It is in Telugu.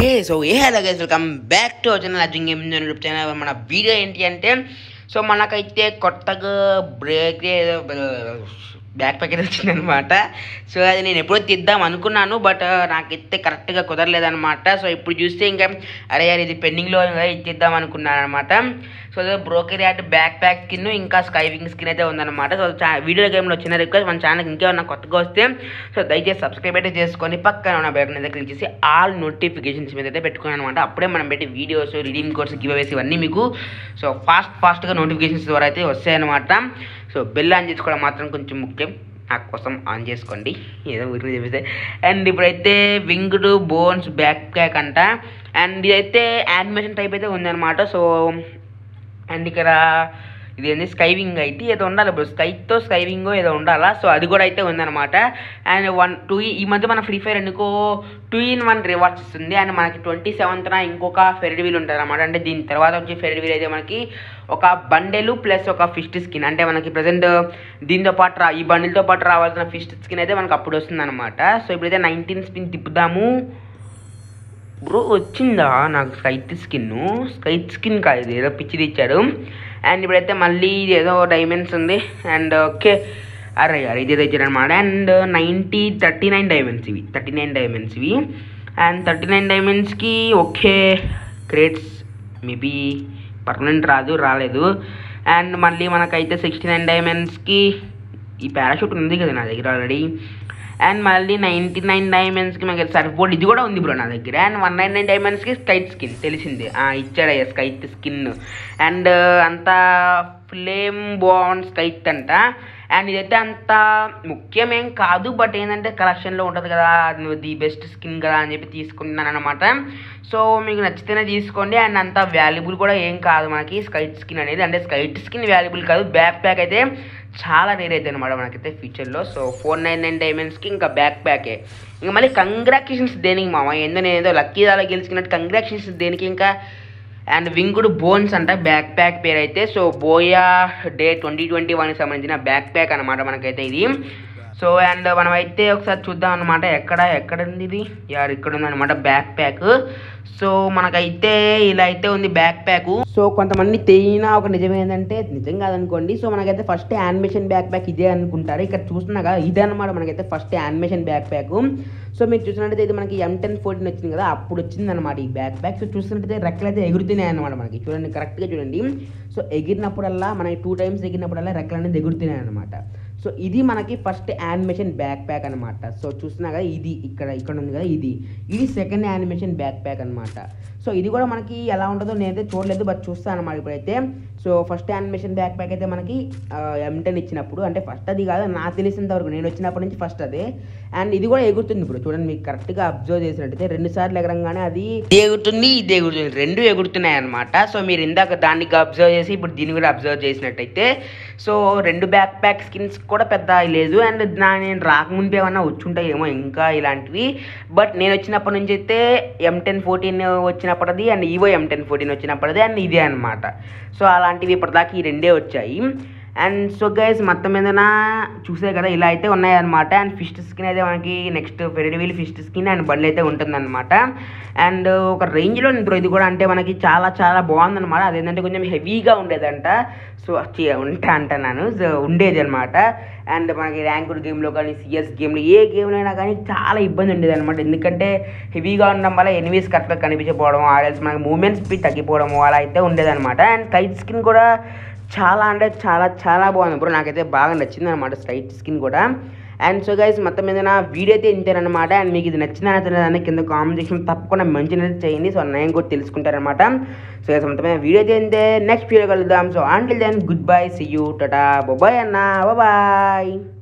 hey so a hello guys welcome back to channel అజింగ్ గేమ్ యూట్యూబ్ ఛానల్ మన వీడియో ఏంటి అంటే సో మనకైతే కొత్తగా బ్రేక్ బ్యాక్ ప్యాక్ అయితే వచ్చిందనమాట సో అది నేను ఎప్పుడో తీద్దాం అనుకున్నాను బట్ నాకైతే కరెక్ట్గా కుదరలేదనమాట సో ఇప్పుడు చూస్తే ఇంకా అరే యార్ ఇది పెండింగ్లో ఇచ్చేద్దాం అనుకున్నాను అనమాట సో బ్రోకర్ యాడ్ బ్యాక్ ప్యాక్ స్కిన్ ఇంకా స్కైవింగ్ స్కిన్ అయితే ఉందన్నమాట సో వీడియో గేమ్లో వచ్చిన రిక్వెస్ట్ మన ఛానల్కి ఇంకేమన్నా కొత్తగా వస్తే సో దయచేసి సబ్స్క్రైబ్ అయితే చేసుకొని పక్కన ఉన్న బెల్ మీద క్లిక్ చేసి ఆల్ నోటిఫికేషన్స్ మీద అయితే పెట్టుకున్నాను అనమాట అప్పుడే మనం పెట్టి videos reading course giveaways ఇవన్నీ మీకు సో ఫాస్ట్ ఫాస్ట్గా నోటిఫికేషన్స్ ద్వారా అయితే వస్తాయన్నమాట సో బెల్ ఆన్ చేసుకోవడం మాత్రం కొంచెం ముఖ్యం నా కోసం ఆన్ చేసుకోండి ఏదో ఊరికి చెప్పేసి అండ్ ఇప్పుడైతే వింగ్డ్ బోన్స్ బ్యాక్ ప్యాక్ అంట అండ్ ఇదైతే యానిమేషన్ టైప్ అయితే ఉందన్నమాట సో అండ్ ఇక్కడ ఇది ఏంది స్కైవింగ్ అయితే ఏదో ఉండాలి ఇప్పుడు స్కైతో స్కైవింగ్ ఏదో ఉండాలా సో అది కూడా అయితే ఉందన్నమాట అండ్ వన్ టూ ఈ మధ్య మన ఫ్రీ ఫైర్ ఎందుకో టూ ఇన్ వన్ రివార్డ్స్ ఇస్తుంది అండ్ మనకి ట్వంటీ సెవెంత్న ఇంకొక ఫెరిడ్ వీల్ ఉంటుంది అనమాట అంటే దీని తర్వాత వచ్చి ఫెరిడ్ వీల్ అయితే మనకి ఒక బండెలు ప్లస్ ఒక ఫిస్ట్ స్కిన్ అంటే మనకి ప్రజెంట్ దీంతో పాటు రా ఈ బండిల్తో పాటు రావాల్సిన ఫిస్ట్ స్కిన్ అయితే మనకు అప్పుడు వస్తుంది అనమాట సో ఇప్పుడైతే నైన్టీన్ స్పిన్ తిప్పుదాము బ్రో వచ్చిందా నాకు స్కైట్ స్కిన్ స్కైట్ స్కిన్ కాదు ఇది ఏదో పిచ్చిది ఇచ్చాడు అండ్ ఇప్పుడైతే మళ్ళీ ఇది ఏదో డైమండ్స్ ఉంది అండ్ ఓకే అరే అరే ఇది ఇచ్చాడు అనమాట and ninety thirty nine diamonds ఇవి థర్టీ నైన్ డైమండ్స్ ఇవి అండ్ థర్టీ నైన్ డైమండ్స్కి ఓకే క్రేట్స్ మేబీ పర్మనెంట్ రాదు రాలేదు అండ్ మళ్ళీ మనకైతే సిక్స్టీ నైన్ డైమండ్స్కి ఈ పారాషూట్ ఉంది కదా నా దగ్గర ఆల్రెడీ అండ్ మళ్ళీ నైంటీ నైన్ డైమండ్స్కి మనకి సర్ఫ్ బోర్డ్ ఇది కూడా ఉంది బ్రో నా దగ్గర అండ్ వన్ నైన్ నైన్ డైమండ్స్కి స్కైట్ స్కిన్ తెలిసిందే ఇచ్చాడయ్యా స్కైట్ స్కిన్ అండ్ అంత ఫ్లేమ్ బాండ్ స్కైట్ అంట అండ్ ఇదైతే అంత ముఖ్యమేం కాదు బట్ ఏంటంటే కలెక్షన్లో ఉంటుంది కదా ది బెస్ట్ స్కిన్ కదా అని చెప్పి తీసుకుంటున్నాను అనమాట సో మీకు నచ్చితేనే తీసుకోండి అండ్ అంత వాల్యుబుల్ కూడా ఏం కాదు మనకి స్కైట్ స్కిన్ అనేది అంటే స్కైట్ స్కిన్ వాల్యుబుల్ కాదు బ్యాక్ ప్యాక్ అయితే చాలా రేర్ అయితే అనమాట మనకైతే ఫ్యూచర్లో సో ఫోర్ నైన్ నైన్ డైమండ్స్కి ఇంకా బ్యాక్ ప్యాకే ఇంకా మళ్ళీ కంగ్రాచులేషన్స్ దేనికి మామ ఏందో నేను ఏదో లక్కీ దాలో గెలిచుకున్నట్టు కంగ్రాచులేషన్స్ దేనికి ఇంకా అండ్ వింగుడ్ బోన్స్ అంట బ్యాక్ ప్యాక్ పేరు అయితే so booyah day twenty twenty వన్కి సంబంధించిన బ్యాక్ ప్యాక్ అనమాట మనకైతే ఇది సో అండ్ మనం అయితే ఒకసారి చూద్దాం అనమాట ఎక్కడ ఎక్కడ ఉంది ఇది యార్ ఇక్కడ ఉంది అనమాట బ్యాక్ ప్యాక్ సో మనకైతే ఇలా అయితే ఉంది బ్యాక్ ప్యాక్ సో కొంతమంది తెలియన ఒక నిజం ఏంటంటే నిజం కాదనుకోండి సో మనకైతే ఫస్ట్ యానిమేషన్ బ్యాక్ ప్యాక్ ఇదే అనుకుంటారు ఇక్కడ చూస్తున్నా కదా ఇదే అనమాట మనకైతే first animation back pack so మీరు చూసినట్టయితే ఇది మనకి ఎం టెన్ ఫోర్టీన్ వచ్చింది కదా అప్పుడు వచ్చింది అనమాట ఈ బ్యాక్ ప్యాక్ సో చూసినట్టయితే రెక్కలు అయితే ఎగురుతున్నాయి అనమాట మనకి చూడండి కరెక్ట్గా చూడండి సో ఎగిరినప్పుడల్లా మనకి టూ టైమ్స్ ఎగిరినప్పుడల్లా రెక్కలు అనేది ఎగురుతున్నాయి అనమాట సో ఇది మనకి ఫస్ట్ యానిమేషన్ బ్యాక్ ప్యాక్ అనమాట సో చూస్తున్నా కదా ఇది ఇక్కడ ఇక్కడ ఉంది కదా ఇది ఇది సెకండ్ యానిమేషన్ బ్యాక్ ప్యాక్ అనమాట సో ఇది కూడా మనకి ఎలా ఉంటుందో నేనైతే చూడలేదు బట్ చూస్తాను అనమాట ఇప్పుడైతే so first animation back pack అయితే మనకి ఎంటెన్ ఇచ్చినప్పుడు అంటే ఫస్ట్ అది కాదు నాకు తెలిసినంత వరకు నేను వచ్చినప్పటి నుంచి ఫస్ట్ అదే అండ్ ఇది కూడా ఎగురుతుంది ఇప్పుడు చూడండి మీకు కరెక్ట్గా అబ్జర్వ్ చేసినట్టయితే రెండు సార్లు ఎగరంగానే అది ఇది ఎగురుతుంది ఇది ఎగురుతుంది రెండు ఎగురుతున్నాయి అనమాట సో మీరు ఇందాక దాన్ని అబ్జర్వ్ చేసి ఇప్పుడు దీన్ని కూడా అబ్జర్వ్ చేసినట్టయితే సో రెండు బ్యాక్ ప్యాక్ స్కిన్స్ కూడా పెద్ద లేదు అండ్ నా నేను రాకముందు ఏమన్నా వచ్చుంటాయేమో ఇంకా ఇలాంటివి బట్ నేను వచ్చినప్పటి నుంచి అయితే ఎం టెన్ ఫోర్టీన్ వచ్చినప్పటిది and evo M ten fourteen వచ్చినప్పటిది అండ్ ఇదే అనమాట సో అలాంటివి ఇప్పటిదాకా ఈ రెండే వచ్చాయి అండ్ సో గైస్ మొత్తం మీద చూసే కదా ఇలా అయితే ఉన్నాయన్నమాట అండ్ ఫిస్ట్ స్కిన్ అయితే మనకి next faded wheel fist skin and బండ్లు అయితే ఉంటుందన్నమాట అండ్ ఒక రేంజ్లో నిద్ర ఇది కూడా అంటే మనకి చాలా చాలా బాగుందన్నమాట అదేంటంటే కొంచెం హెవీగా ఉండేదంట సో ఉంటా అంటున్నాను సో ఉండేది అనమాట అండ్ మనకి ర్యాంకుడ్ గేమ్లో కానీ సిఎస్ గేమ్లో ఏ గేమ్లో అయినా కానీ చాలా ఇబ్బంది ఉండేది అనమాట ఎందుకంటే హెవీగా ఉండడం వల్ల ఎనిమీస్ కరెక్ట్గా కనిపించకపోవడం ఆర్ఎల్స్ మనకి మూమెంట్ స్పీడ్ తగ్గిపోవడం అలా అయితే ఉండేదన్నమాట అండ్ కైట్ స్కిన్ కూడా చాలా అంటే చాలా చాలా బాగుంది బ్రో నాకైతే బాగా నచ్చింది అనమాట స్ట్రైట్ స్కిన్ కూడా అండ్ సో గైస్ మొత్తం మీద నా వీడియో అయితే ఇంతేనమాట అండ్ మీకు ఇది నచ్చిందా నచ్చలేదని కింద కామెంట్ సెక్షన్ తప్పకుండా మంచిగా చేయండి సో నేను కూడా తెలుసుకుంటారనమాట సో గైస్ మొత్తం మీద వీడియో అయితే ఇంతే నెక్స్ట్ వీడియో కలుద్దాం so until then good bye see you tata bye అన్న బాయ్